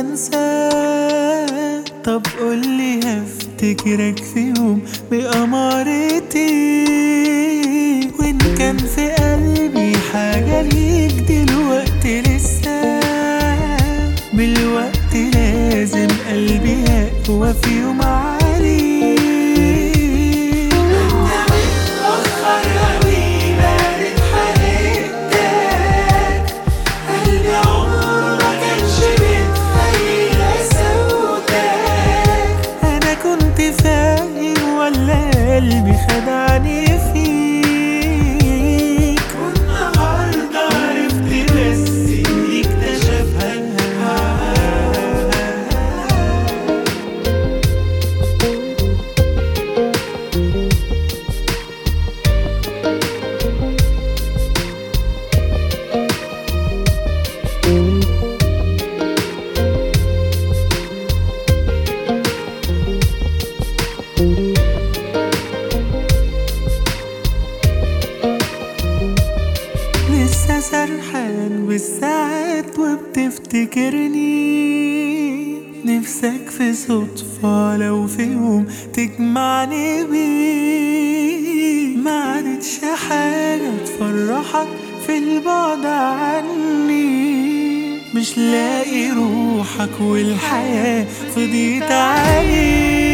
انساه طب قولي هفتكرك في يوم بأمارتي وإن كان في قلبي حاجة ليك دلوقتي لسه بالوقت لازم قلبي يقوى في يوم عليك متأخر أوي بارد حقيقتك قلبي عمره ما كانش بيتخيل سوداك أنا كنت فاهم ولا قلبي خدعني فيك والنهاردة عرفت بس إني اكتشفها لسه سرحان بالساعات وبتفتكرني نفسك في صدفة لو في يوم تجمعني بيه ما عادتش حاجة تفرحك في البعد عني مش لاقي روحك والحياة فضيت عليك